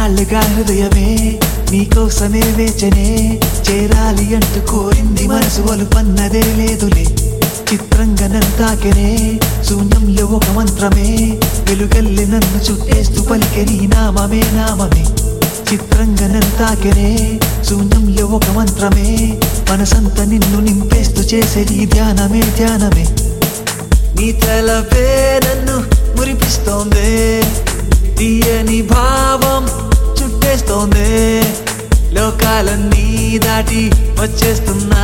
ఇన్నాళ్ళుగా హృదయమే నీకోసమే వేచనే చేరాలి అంటూ కోరింది మనసు వలుపన్నదే లేదులే చిత్రంగా నన్ను తాకెనే శూన్యంలో ఒక మంత్రమే వెలుగల్లి నన్ను చుట్టేస్తూ పలికే నీ నామమే నామమే చిత్రంగా నన్ను తాకెనే శూన్యంలో ఒక మంత్రమే మనసంతా నిన్ను నింపేస్తూ చేసే నీ ధ్యానమే ధ్యానమే నీ తలపే నన్ను మురిపిస్తోంది తీయని భావం చుట్టేస్తోంది లోకాలన్నీ దాటి వచ్చేస్తున్నా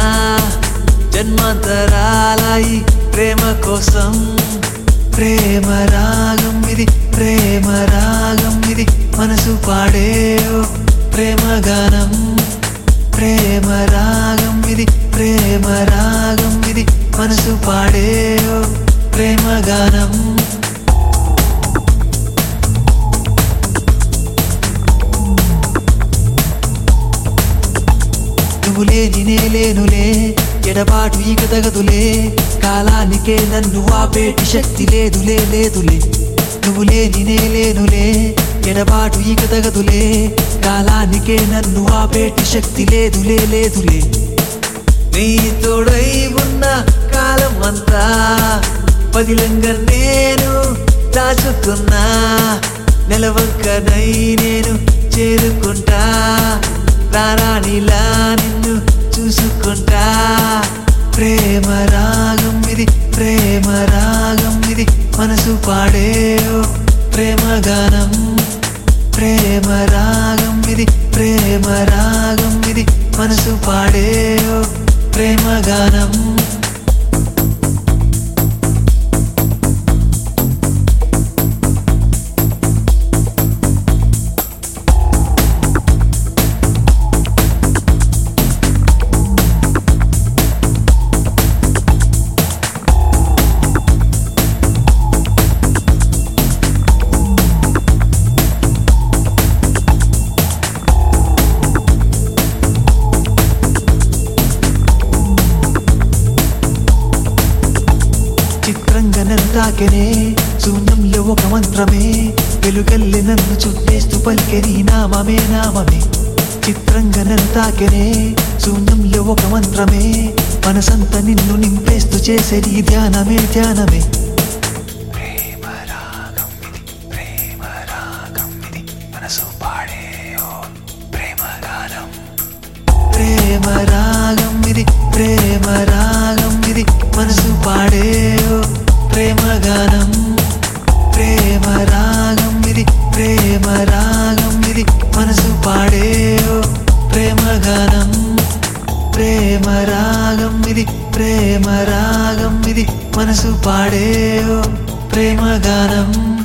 జన్మాంతరాలై ప్రేమ కోసం ప్రేమ రాగం ఇది ప్రేమ రాగం ఇది మనసు పాడే ఓ ప్రేమ గానం ప్రేమ రాగం ఇది ప్రేమ రాగం ఇది మనసు పాడే ఓ ప్రేమ గానం నువ్వు లేని లేనులే ఎడబాటు ఇక తగదులే కాలానికే నన్ను ఆపేటి శక్తి లేదులే లేదులే నువ్వు లేని లేనులే ఎడబాటు ఇక తగదులే కాలానికే నన్ను ఆపేటి శక్తి లేదులే లేదులే నీ తోడై ఉన్న కాలం అంతా పదిలంగా నేను దాచుకున్నా నెలవంకనై నేను చేరుకుంటా రారాణిలా నిన్ను చూసుకుంటా ప్రేమ రాగం ఇది ప్రేమ రాగం ఇది మనసు పాడే ఓ ప్రేమ గానం ప్రేమ రాగం ఇది ప్రేమ రాగం ఇది మనసు పాడే ఓ ప్రేమ గానం చిత్రంగా నన్ను తాకెనే శూన్యంలో ఒక మంత్రమే వెలుగల్లి నన్ను చుట్టేస్తూ పలికే నీ నామమే నామమే చిత్రంగా నన్ను తాకెనే శూన్యంలో ఒక మంత్రమే మనసంతా నిన్ను నింపేస్తూ చేసే నీ ధ్యానమే ధ్యానమే ప్రేమ రాగం ఇది ప్రేమ రాగం ఇది మనసు పాడే ఓ ప్రేమ గానం ప్రేమ రాగం ఇది ప్రేమ రాగం ఇది మనసు పాడే ఓ ప్రేమ గానం ప్రేమ రాగం ఇది ప్రేమ రాగం ఇది మనసు పాడే ఓ ప్రేమ గానం ప్రేమ రాగం ఇది ప్రేమ రాగం ఇది మనసు పాడే ఓ ప్రేమ గానం